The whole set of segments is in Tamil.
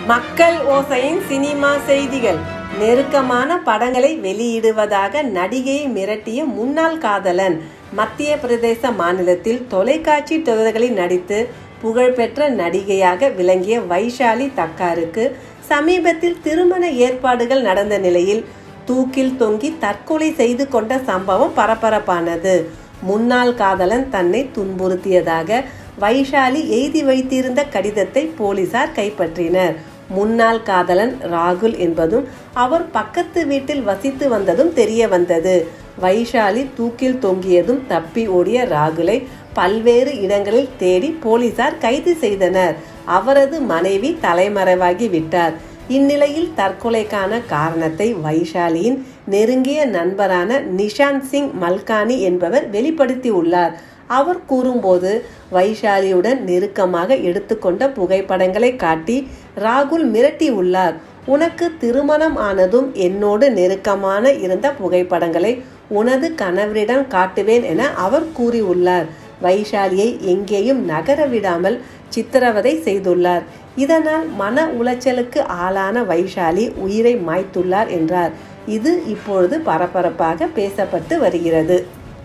மக்கள் ஓசையின் சினிமா செய்திகள் நெருக்கமான படங்களை வெளியிடுவதாக நடிகையை மிரட்டிய முன்னாள் காதலன் மத்திய பிரதேச மாநிலத்தில் தொலைக்காட்சி தொடர்களில் நடித்து புகழ்பெற்ற நடிகையாக விளங்கிய வைஷாலி தக்காருக்கு சமீபத்தில் திருமண ஏற்பாடுகள் நடந்த நிலையில் தூக்கில் தொங்கி தற்கொலை செய்து கொண்ட சம்பவம் பரபரப்பானது முன்னாள் காதலன் தன்னை துன்புறுத்தியதாக வைஷாலி எழுதி வைத்திருந்த கடிதத்தை போலீசார் கைப்பற்றினர் முன்னாள் காதலன் ராகுல் என்பதும் அவர் பக்கத்து வீட்டில் வசித்து வந்ததும் தெரிய வந்தது வைஷாலி தூக்கில் தொங்கியதும் தப்பி ஓடிய ராகுலை பல்வேறு இடங்களில் தேடி போலீசார் கைது செய்தனர் அவரது மனைவி தலைமறைவாகி விட்டார் இந்நிலையில் தற்கொலைக்கான காரணத்தை வைஷாலியின் நெருங்கிய நண்பரான நிஷாந்த் சிங் மல்கானி என்பவர் வெளிப்படுத்தியுள்ளார் அவர் கூறும்போது வைஷாலியுடன் நெருக்கமாக எடுத்துக்கொண்ட புகைப்படங்களை காட்டி ராகுல் மிரட்டியுள்ளார் உனக்கு திருமணம் ஆனதும் என்னோடு நெருக்கமான இருந்த புகைப்படங்களை உனது கணவரிடம் காட்டுவேன் என அவர் கூறியுள்ளார் வைஷாலியை எங்கேயும் நகர விடாமல் சித்திரவதை செய்துள்ளார் இதனால் மன உளைச்சலுக்கு ஆளான வைஷாலி உயிரை மாய்த்துள்ளார் என்றார் இது இப்பொழுது பரபரப்பாக பேசப்பட்டு வருகிறது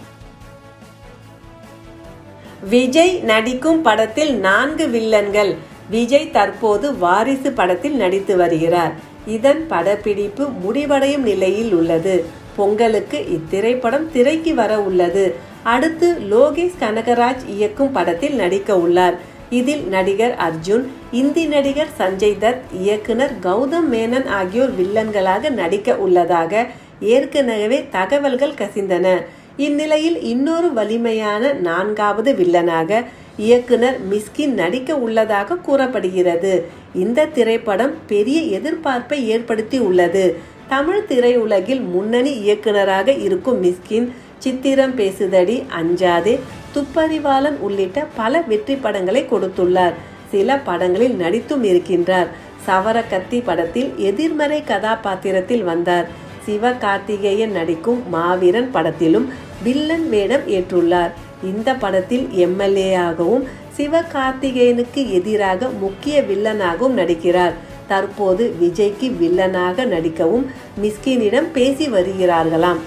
விஜய் நடிக்கும் படத்தில் நான்கு வில்லன்கள் விஜய் தற்போது வாரிசு படத்தில் நடித்து வருகிறார் இதன் படப்பிடிப்பு முடிவடையும் நிலையில் உள்ளது பொங்கலுக்கு இத்திரைப்படம் திரைக்கு வர உள்ளது அடுத்து லோகேஷ் கனகராஜ் இயக்கும் படத்தில் நடிக்க உள்ளார் இதில் நடிகர் அர்ஜுன் இந்தி நடிகர் சஞ்சய் தத் இயக்குனர் கௌதம் மேனன் ஆகியோர் வில்லன்களாக நடிக்க உள்ளதாக ஏற்கனவே தகவல்கள் கசிந்தன இந்நிலையில் இன்னொரு வலிமையான நான்காவது வில்லனாக இயக்குனர் மிஸ்கின் நடிக்க உள்ளதாக கூறப்படுகிறது இந்த திரைப்படம் பெரிய எதிர்பார்ப்பை ஏற்படுத்தி உள்ளது தமிழ் திரையுலகில் முன்னணி இயக்குனராக இருக்கும் மிஸ்கின் சித்திரம் பேசுதடி அஞ்சாதே துப்பறிவாளன் உள்ளிட்ட பல வெற்றி படங்களை கொடுத்துள்ளார் சில படங்களில் நடித்தும் இருக்கின்றார் சவரக்கத்தி படத்தில் எதிர்மறை கதாபாத்திரத்தில் வந்தார் சிவகார்த்திகேயன் நடிக்கும் மாவீரன் படத்திலும் வில்லன் வேடம் ஏற்றுள்ளார் இந்த படத்தில் எம்எல்ஏயாகவும் சிவகார்த்திகேயனுக்கு எதிராக முக்கிய வில்லனாகவும் நடிக்கிறார் தற்போது விஜய்க்கு வில்லனாக நடிக்கவும் மிஸ்கினிடம் பேசி வருகிறார்களாம்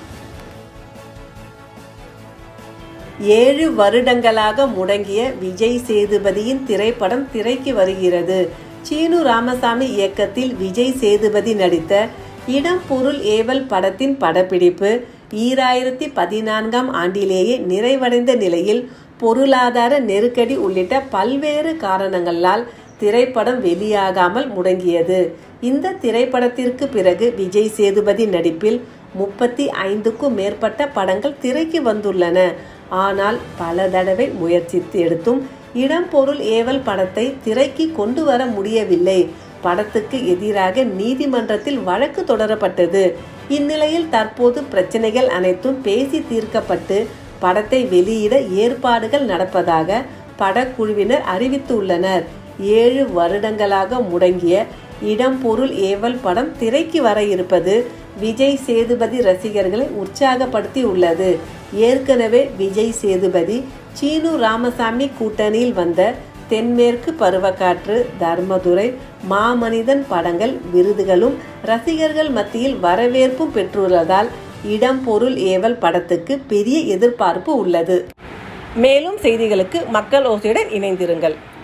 ஏழு வருடங்களாக முடங்கிய விஜய் சேதுபதியின் திரைப்படம் திரைக்கு வருகிறது சீனு ராமசாமி இயக்கத்தில் விஜய் சேதுபதி நடித்த இடம் பொருள் ஏவல் படத்தின் படப்பிடிப்பு ஈராயிரத்தி பதினான்காம் ஆண்டிலேயே நிறைவடைந்த நிலையில் பொருளாதார நெருக்கடி உள்ளிட்ட பல்வேறு காரணங்களால் திரைப்படம் வெளியாகாமல் முடங்கியது இந்த திரைப்படத்திற்கு பிறகு விஜய் சேதுபதி நடிப்பில் முப்பத்தி ஐந்துக்கும் மேற்பட்ட படங்கள் திரைக்கு வந்துள்ளன ஆனால் பல தடவை முயற்சித்து எடுத்தும் இடம் பொருள் ஏவல் படத்தை திரைக்கு கொண்டு வர முடியவில்லை படத்துக்கு எதிராக நீதிமன்றத்தில் வழக்கு தொடரப்பட்டது இந்நிலையில் தற்போது பிரச்சனைகள் அனைத்தும் பேசி தீர்க்கப்பட்டு படத்தை வெளியிட ஏற்பாடுகள் நடப்பதாக படக்குழுவினர் அறிவித்துள்ளனர் ஏழு வருடங்களாக முடங்கிய இடம் பொருள் ஏவல் படம் திரைக்கு வர இருப்பது விஜய் சேதுபதி ரசிகர்களை உற்சாகப்படுத்தி உள்ளது ஏற்கனவே விஜய் சேதுபதி சீனு ராமசாமி கூட்டணியில் வந்த தென்மேற்கு பருவக்காற்று தர்மதுரை மாமனிதன் படங்கள் விருதுகளும் ரசிகர்கள் மத்தியில் வரவேற்பும் பெற்றுள்ளதால் இடம் பொருள் ஏவல் படத்துக்கு பெரிய எதிர்பார்ப்பு உள்ளது மேலும் செய்திகளுக்கு மக்கள் ஓசையுடன் இணைந்திருங்கள்